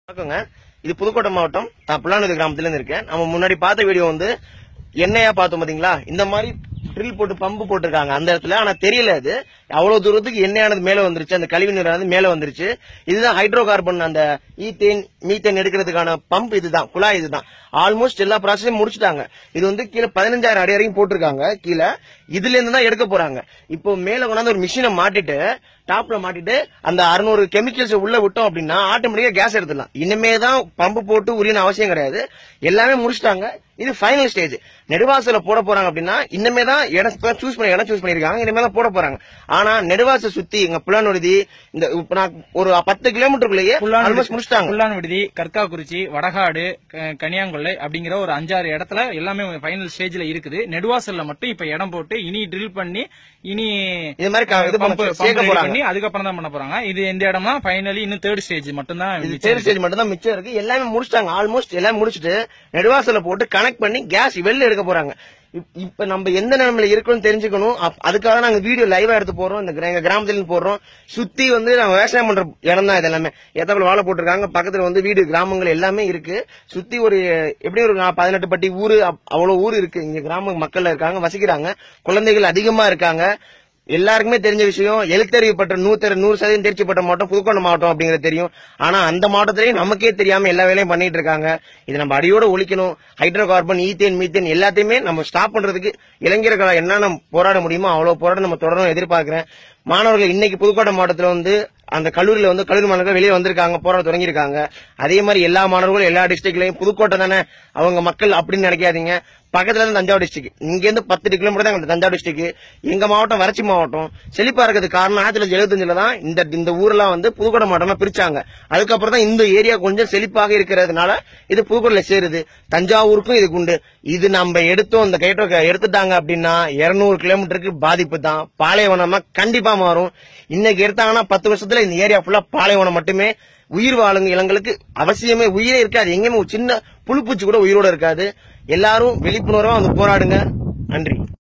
வணக்கங்க இது புதுக்கோட்டை மாவட்டம் நான் புல்லாநதி கிராமத்துல இருந்து இருக்கேன் நம்ம முன்னாடி பார்த்த வீடியோ வந்து எண்ணெயா பார்த்தோம் பாத்தீங்களா இந்த மாதிரி ட்ரில் போட்டு பம்பு போட்டிருக்காங்க அந்த இடத்துல ஆனா தெரியல அது அவ்வளவு தூரத்துக்கு எண்ணெயானது மேல வந்துருச்சு அந்த கழிவு நீரானது மேல வந்துருச்சு இதுதான் ஹைட்ரோ கார்பன் அந்த ஈத்தேன் மீத்தேன் எடுக்கிறதுக்கான பம்ப் இதுதான் குழாய் இதுதான் ஆல்மோஸ்ட் எல்லா ப்ராசஸையும் முடிச்சுட்டாங்க இது வந்து கீழே பதினஞ்சாயிரம் அடி வரைக்கும் போட்டிருக்காங்க கீழே இதுல இருந்து தான் எடுக்க போறாங்க இப்போ மேல கொண்டாந்து ஒரு மிஷினை மாட்டிட்டு டாப்ல மாட்டிட்டு அந்த அறுநூறு கெமிக்கல்ஸ் உள்ள விட்டோம் அப்படின்னா ஆட்டோமேட்டிக்கா கேஸ் எடுத்துடலாம் இனிமே தான் பம்பு போட்டு உரியன அவசியம் கிடையாது எல்லாமே முடிச்சிட்டாங்க இது ஃபைனல் ஸ்டேஜ் நெடுவாசல போட போறாங்க அப்படின்னா இனிமே தான் இடம் சூஸ் பண்ணி இடம் சூஸ் பண்ணிருக்காங்க இனிமே தான் போட போறாங்க ஆனா நெடுவாச சுத்தி எங்க புலனுறுதி இந்த இப்ப நான் ஒரு பத்து கிலோமீட்டருக்குள்ளேயே ஆல்மோஸ்ட் முடிச்சிட்டாங்க புல்லான் விடுதி கற்காக்குறிச்சி வடகாடு க- கனியாங்கொல்லை அப்படிங்கிற ஒரு அஞ்சாறு இடத்துல எல்லாமே ஃபைனல் ஸ்டேஜ்ல இருக்குது நெடுவாசல்ல மட்டும் இப்ப இடம் போட்டு இனி ட்ரில் பண்ணி இனி இது மாதிரி க- இது பண்ண- pump- pump சேர்க்க ready போறாங்க. பண்ணி அதுக்கப்புறம் தான் பண்ண போறாங்க இது எந்த இடம்னா ஃபைனலி இன்னும் தேர்ட் ஸ்டேஜ் மட்டும் தான் இது தேர்ட் ஸ்டேஜ் மட்டும் தான் மிச்சம் இருக்கு எல்லாமே முடிச்சிட்டாங்க ஆல்மோஸ்ட் எல்லாம் முடிச்சிட்டு நெடுவாசல போட்டு கனெக்ட் பண்ணி கேஸ் வெளில எடுக்க போறாங்க இப்- இப்ப நம்ம எந்த நிலைமையில இருக்கோம்னு தெரிஞ்சுக்கணும் அப்- அதுக்காக நாங்க வீடியோ லைவா எடுத்து போடுறோம் இந்த கிர- எங்க கிராமத்துல இருந்து போடுறோம் சுத்தி வந்து நாங்க விவசாயம் பண்ற இடம் தான் இது எல்லாமே ஏத்தாப்புல வாழை போட்டிருக்காங்க பக்கத்துல வந்து வீடு கிராமங்கள் எல்லாமே இருக்கு சுத்தி ஒரு எப்படி ஒரு நா- பதினெட்டு பட்டி ஊரு அப்- அவ்வளவு ஊர் இருக்கு இங்க கிராம மக்கள் இருக்காங்க வசிக்கிறாங்க குழந்தைகள் அதிகமா இருக்காங்க எல்லாருக்குமே தெரிஞ்ச விஷயம் எழுத்தறிவுப்பட்ட நூத்தர நூறு சதவீதம் தேர்ச்சி பெற்ற மாவட்டம் புதுக்கோட்டை மாவட்டம் அப்படிங்கிறது தெரியும் ஆனா அந்த மாவட்டத்திலேயே நமக்கே தெரியாம எல்லா வேலையும் பண்ணிட்டு இருக்காங்க இது நம்ம அடியோட ஒழிக்கணும் ஹைட்ரோ கார்பன் ஈத்தேன் மீத்தேன் எல்லாத்தையுமே நம்ம ஸ்டாப் பண்றதுக்கு இளைஞர்களை என்னென்ன போராட முடியுமோ அவ்வளவு போராட நம்ம தொடரணும் எதிர்பார்க்கிறேன் மாணவர்கள் இன்னைக்கு புதுக்கோட்டை மாவட்டத்துல வந்து அந்த கல்லூரியில வந்து கல்லூரி மாணவர்கள் வெளியே வந்திருக்காங்க போராட தொடங்கியிருக்காங்க அதே மாதிரி எல்லா மாணவர்களும் எல்லா டிஸ்ட்ரிக்ட்லயும் புதுக்கோட்டை தானே அவங்க மக்கள் அப்படின்னு நினைக்காதீங்க பக்கத்துல இருந்து தஞ்சாவூர் டிஸ்ட்ரிக்ட் இங்க இருந்து பத்து கிலோமீட்டர் தான் எங்க தஞ்சாவூர் டிஸ்ட்ரிக்ட் எங்க மாவட்டம் வறட்சி மாவட்டம் செழிப்பா இருக்கிறதுக்கு காரணம் ஆயிரத்தி தொள்ளாயிரத்தி எழுபத்தஞ்சுல தான் இந்த இந்த ஊர்லாம் வந்து புதுக்கோட்டை மாவட்டமா பிரிச்சாங்க அதுக்கப்புறம் தான் இந்த ஏரியா கொஞ்சம் செழிப்பாக இருக்கிறதுனால இது புதுக்கோட்டையில சேருது தஞ்சாவூருக்கும் இதுக்கு உண்டு இது நம்ம எடுத்தோம் இந்த கைட்டோ எடுத்துட்டாங்க அப்படின்னா இருநூறு கிலோமீட்டருக்கு பாதிப்பு தான் பாலைவனமா கண்டிப்பா மாறும் இன்னைக்கு எடுத்தாங்கன்னா பத்து வருஷத்துல இந்த ஏரியா ஃபுல்லா பாலைவனம் மட்டுமே உயிர் வாழுங்க இளங்களுக்கு அவசியமே உயிரே இருக்காது எங்கேயுமே ஒரு சின்ன புழுப்பூச்சி கூட உயிரோட இருக்காது எல்லாரும் விழிப்புணர்வா வந்து போராடுங்க நன்றி